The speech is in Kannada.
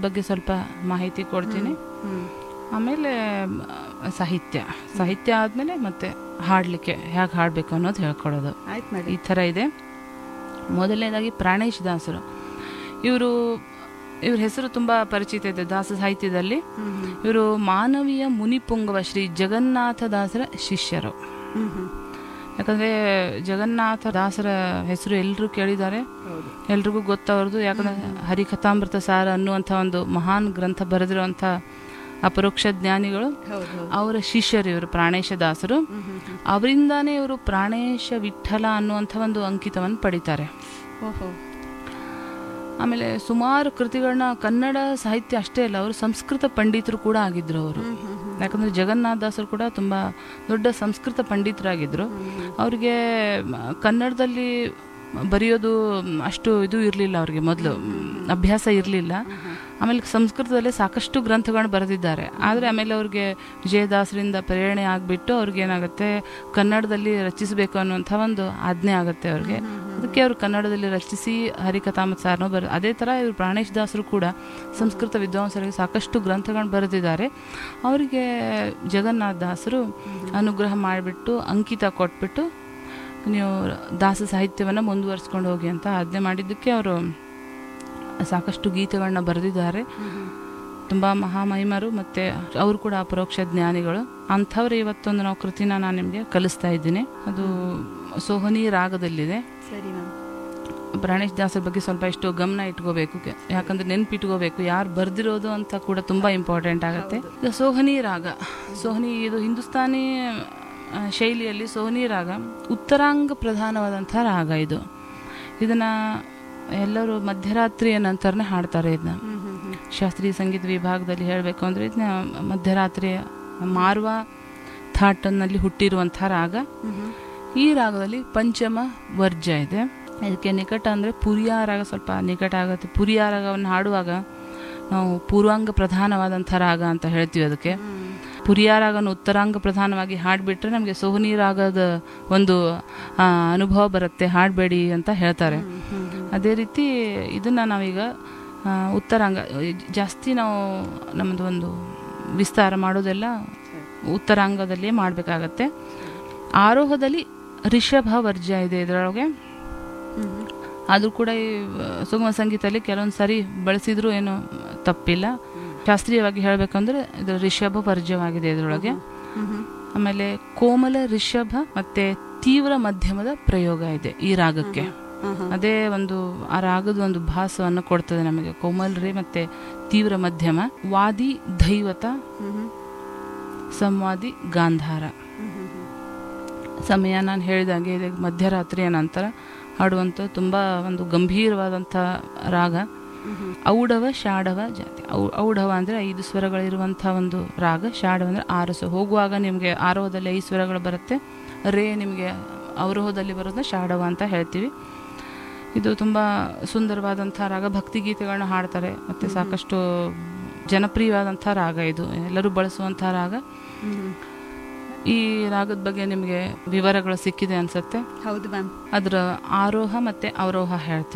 ಬಗ್ಗೆ ಸ್ವಲ್ಪ ಮಾಹಿತಿ ಕೊಡ್ತೀನಿ ಹ್ಮ್ ಆಮೇಲೆ ಮ್, ಸಾಹಿತ್ಯ ಸಾಹಿತ್ಯ ಆದಮೇಲೆ ಮತ್ತೆ ಹಾಡಲಿಕ್ಕೆ ಹೇಗೆ ಹಾಡಬೇಕು ಅನ್ನೋದು ಹೇಳ್ಕೊಡೋದು ಆಯ್ತು ಈ ಮೇಡಮ್ ಥರ ಇದೆ ಮೊದಲನೇದಾಗಿ ಪ್ರಾಣೇಶ್ ದಾಸರು ಇವರು ಇವ್ರ ಹೆಸರು ತುಂಬ ಪರಿಚಿತ ಇದೆ ದಾಸ ಸಾಹಿತ್ಯದಲ್ಲಿ ಹ್ಮ್ ಹ್ಮ್ ಇವರು ಮಾನವೀಯ ಮುನಿಪುಂಗವ ಶ್ರೀ ಜಗನ್ನಾಥ ದಾಸರ ಶಿಷ್ಯರು ಹ್ಮ್ ಹ್ಮ್ ಯಾಕಂದರೆ ಜಗನ್ನಾಥ ದಾಸರ ಹೆಸರು ಎಲ್ಲರೂ ಕೇಳಿದ್ದಾರೆ ಹೌದು ಎಲ್ರಿಗೂ ಗೊತ್ತವ್ರದ್ದು ಯಾಕಂದರೆ ಹರಿಕಥಾಮೃತ ಸಾರ ಅನ್ನುವಂಥ ಒಂದು ಮಹಾನ್ ಗ್ರಂಥ ಬರೆದಿರುವಂಥ ಅಪರೋಕ್ಷ ಜ್ಞಾನಿಗಳು ಹೌದು ಹೌದು ಅವರ ಶಿಷ್ಯರು ಇವರು ಪ್ರಾಣೇಶ ದಾಸರು ಹ್ಮ್ ಹ್ಮ್ ಹ್ಮ್ ಅವರಿಂದಾನೇ ಇವರು ಪ್ರಾಣೇಶ ವಿಠಲ ಅನ್ನುವಂಥ ಒಂದು ಅಂಕಿತವನ್ನು ಪಡಿತಾರೆ ಓಹೋ ಆಮೇಲೆ ಸುಮಾರು ಕೃತಿಗಳನ್ನ ಕನ್ನಡ ಸಾಹಿತ್ಯ ಅಷ್ಟೇ ಅಲ್ಲ ಅವರು ಸಂಸ್ಕೃತ ಪಂಡಿತರು ಕೂಡ ಆಗಿದ್ರು ಅವರು ಹ್ಮ್ ಹ್ಮ್ ಹ್ಮ್ ಯಾಕಂದ್ರೆ ಜಗನ್ನಾಥ ದಾಸರು ಕೂಡ ತುಂಬ ದೊಡ್ಡ ಸಂಸ್ಕೃತ ಪಂಡಿತರಾಗಿದ್ರು ಅವರಿಗೆ ಕನ್ನಡದಲ್ಲಿ ಬರೆಯೋದು ಅಷ್ಟು ಇದು ಇರಲಿಲ್ಲ ಅವ್ರಿಗೆ ಮೊದಲು ಅಭ್ಯಾಸ ಇರಲಿಲ್ಲ ಆಮೇಲೆ ಸಂಸ್ಕೃತದಲ್ಲೇ ಸಾಕಷ್ಟು ಗ್ರಂಥಗಳನ್ನ ಬರೆದಿದ್ದಾರೆ ಆದರೆ ಆಮೇಲೆ ಅವ್ರಿಗೆ ವಿಜಯದಾಸರಿಂದ ಪ್ರೇರಣೆ ಆಗಿಬಿಟ್ಟು ಅವ್ರಿಗೆ ಏನಾಗುತ್ತೆ ಕನ್ನಡದಲ್ಲಿ ರಚಿಸಬೇಕು ಅನ್ನುವಂಥ ಒಂದು ಆಜ್ಞೆ ಆಗುತ್ತೆ ಅವ್ರಿಗೆ ಅದಕ್ಕೆ ಅವರು ಕನ್ನಡದಲ್ಲಿ ರಚಿಸಿ ಹರಿಕಥಾಮತ್ ಸಾರನು ಬರ ಅದೇ ಥರ ಇವರು ಪ್ರಾಣೇಶ್ ದಾಸರು ಕೂಡ ಸಂಸ್ಕೃತ ವಿದ್ವಾಂಸರಿಗೆ ಸಾಕಷ್ಟು ಗ್ರಂಥಗಳನ್ನ ಬರೆದಿದ್ದಾರೆ ಅವರಿಗೆ ಜಗನ್ನಾಥ ದಾಸರು ಅನುಗ್ರಹ ಮಾಡಿಬಿಟ್ಟು ಅಂಕಿತ ಕೊಟ್ಬಿಟ್ಟು ನೀವು ದಾಸ ಸಾಹಿತ್ಯವನ್ನು ಮುಂದುವರಿಸ್ಕೊಂಡು ಹೋಗಿ ಅಂತ ಆಜ್ಞೆ ಮಾಡಿದ್ದಕ್ಕೆ ಅವರು ಸಾಕಷ್ಟು ಗೀತೆಗಳನ್ನ ಬರೆದಿದ್ದಾರೆ ತುಂಬ ಮಹಾಮಹಿಮರು ಮತ್ತು ಅವರು ಕೂಡ ಅಪರೋಕ್ಷ ಜ್ಞಾನಿಗಳು ಅಂಥವ್ರು ಇವತ್ತೊಂದು ನಾವು ಕೃತಿನ ನಾನು ನಿಮಗೆ ಕಲಿಸ್ತಾ ಇದ್ದೀನಿ ಅದು ಸೋಹನಿ ರಾಗದಲ್ಲಿದೆ ಸರಿ ಮ್ಯಾಮ್ ಪ್ರಾಣೇಶ್ ದಾಸರ ಬಗ್ಗೆ ಸ್ವಲ್ಪ ಇಷ್ಟು ಗಮನ ಇಟ್ಕೋಬೇಕು ಕೆ- ಯಾಕಂದ್ರೆ ನೆನ್ಪಿಟ್ಕೋಬೇಕು ಯಾರು ಬರ್ದಿರೋದು ಅಂತ ಕೂಡ ತುಂಬಾ ಇಂಪಾರ್ಟೆಂಟ್ ಆಗುತ್ತೆ ಇದು ಸೋಹನಿ ರಾಗ ಸೋಹನಿ ಇದು ಹಿಂದೂಸ್ತಾನಿ ಆ, ಶೈಲಿಯಲ್ಲಿ ಸೋಹನಿ ರಾಗ ಉತ್ತರಾಂಗ ಪ್ರಧಾನವಾದಂಥ ರಾಗ ಇದು ಇದನ್ನ ಎಲ್ಲರೂ ಮಧ್ಯರಾತ್ರಿಯ ನಂತರನೇ ಹಾಡ್ತಾರೆ ಇದನ್ನ ಹ್ಮ್ ಹ್ಮ್ ಹ್ಮ್ ಶಾಸ್ತ್ರೀಯ ಸಂಗೀತ ವಿಭಾಗದಲ್ಲಿ ಹೇಳಬೇಕು ಅಂದರೆ ಇದನ್ನ ಮಧ್ಯರಾತ್ರಿಯ ಮಾರ್ವ ಥಾಟನ್ನಲ್ಲಿ ಹುಟ್ಟಿರುವಂಥ ರಾಗ ಹ್ಮ್ ಹ್ಮ್ ಈ ರಾಗದಲ್ಲಿ ಪಂಚಮ ವರ್ಜ ಇದೆ ಇದಕ್ಕೆ ನಿಕಟ ಅಂದರೆ ಪುರಿಯ ರಾಗ ಸ್ವಲ್ಪ ನಿಕಟ ಆಗುತ್ತೆ ಪುರಿಯ ರಾಗವನ್ನು ಹಾಡುವಾಗ ನಾವು ಪೂರ್ವಾಂಗ ಪ್ರಧಾನವಾದಂಥ ರಾಗ ಅಂತ ಹೇಳ್ತೀವಿ ಅದಕ್ಕೆ ಹ್ಮ್ ಪುರಿಯ ರಾಗನ ಉತ್ತರಾಂಗ ಪ್ರಧಾನವಾಗಿ ಹಾಡ್ಬಿಟ್ರೆ ನಮಗೆ ಸೋಹನಿ ರಾಗದ ಒಂದು ಆ, ಅನುಭವ ಬರುತ್ತೆ ಹಾಡಬೇಡಿ ಅಂತ ಹೇಳ್ತಾರೆ ಹ್ಮ್ ಹ್ಮ್ ಹ್ಮ್ ಅದೇ ರೀತಿ ಇದನ್ನ ನಾವೀಗ ಆ, ಉತ್ತರಾಂಗ ಜಾಸ್ತಿ ನಾವು ನಮ್ಮದು ಒಂದು ವಿಸ್ತಾರ ಮಾಡೋದೆಲ್ಲ ಉತ್ತರಾಂಗದಲ್ಲಿಯೇ ಮಾಡಬೇಕಾಗತ್ತೆ ಆರೋಹದಲ್ಲಿ ರಿಷಭ ವರ್ಜ ಇದೆ ಇದರೊಳಗೆ ಹ್ಮ್ ಹ್ಮ್ ಆದರೂ ಕೂಡ ಈ ಆ, ಸುಗಮ ಸಂಗೀತದಲ್ಲಿ ಕೆಲವೊಂದು ಸಾರಿ ಬಳಸಿದ್ರು ಏನು ತಪ್ಪಿಲ್ಲ ಶಾಸ್ತ್ರೀಯವಾಗಿ ಹೇಳಬೇಕಂದ್ರೆ ಇದು ರಿಷಭ ವರ್ಜವಾಗಿದೆ ಇದರೊಳಗೆ ಹ್ಮ್ ಹ್ಮ್ ಆಮೇಲೆ ಕೋಮಲ ರಿಷಭ ಮತ್ತೆ ತೀವ್ರ ಮಧ್ಯಮದ ಪ್ರಯೋಗ ಇದೆ ಈ ರಾಗಕ್ಕೆ ಹ್ಮ್ ಹ್ಮ್ ಅದೇ ಒಂದು ಆ ರಾಗದ ಒಂದು ಭಾಸವನ್ನು ಕೊಡ್ತದೆ ನಮಗೆ ಕೋಮಲ್ರಿ ಮತ್ತೆ ತೀವ್ರ ಮಧ್ಯಮ ವಾದಿ ದೈವತ ಹ್ಮ್ ಹ್ಮ್ ಸಂವಾದಿ ಗಾಂಧಾರ ಹ್ಮ್ ಹ್ಮ್ ಹ್ಮ್ ಸಮಯ ನಾನು ಹೇಳಿದಾಗೆ ಇದು ಮಧ್ಯರಾತ್ರಿಯ ನಂತರ ಹಾಡುವಂಥ ತುಂಬ ಒಂದು ಗಂಭೀರವಾದಂಥ ರಾಗ ಹ್ಮ್ ಹ್ಮ್ ಔಡವ ಶಾಡವ ಜಾತಿ ಔ ಔಡವ ಅಂದರೆ ಐದು ಸ್ವರಗಳಿರುವಂಥ ಒಂದು ರಾಗ ಶಾಡವ ಅಂದರೆ ಆರು ಸ್ವರ ಹೋಗುವಾಗ ನಿಮಗೆ ಆರೋಹದಲ್ಲಿ ಐದು ಸ್ವರಗಳು ಬರುತ್ತೆ ರೇ ನಿಮಗೆ ಅವರೋಹದಲ್ಲಿ ಬರೋದನ್ನ ಶಾಡವ ಅಂತ ಹೇಳ್ತೀವಿ ಇದು ತುಂಬ ಸುಂದರವಾದಂಥ ರಾಗ ಭಕ್ತಿಗೀತೆಗಳನ್ನ ಹಾಡ್ತಾರೆ ಮತ್ತು ಸಾಕಷ್ಟು ಜನಪ್ರಿಯವಾದಂಥ ರಾಗ ಇದು ಎಲ್ಲರೂ ಬಳಸುವಂಥ ರಾಗ ಹ್ಮ್ ಹ್ಮ್ ಈ ರಾಗದ ಬಗ್ಗೆ ನಿಮಗೆ ವಿವರಗಳು ಸಿಕ್ಕಿದೆ ಅನ್ಸುತ್ತೆ ಹೌದು ಮ್ಯಾಮ್ ಅದರ ಆರೋಹ ಮತ್ತು ಅವರೋಹ ಹೇಳ್ತೀನಿ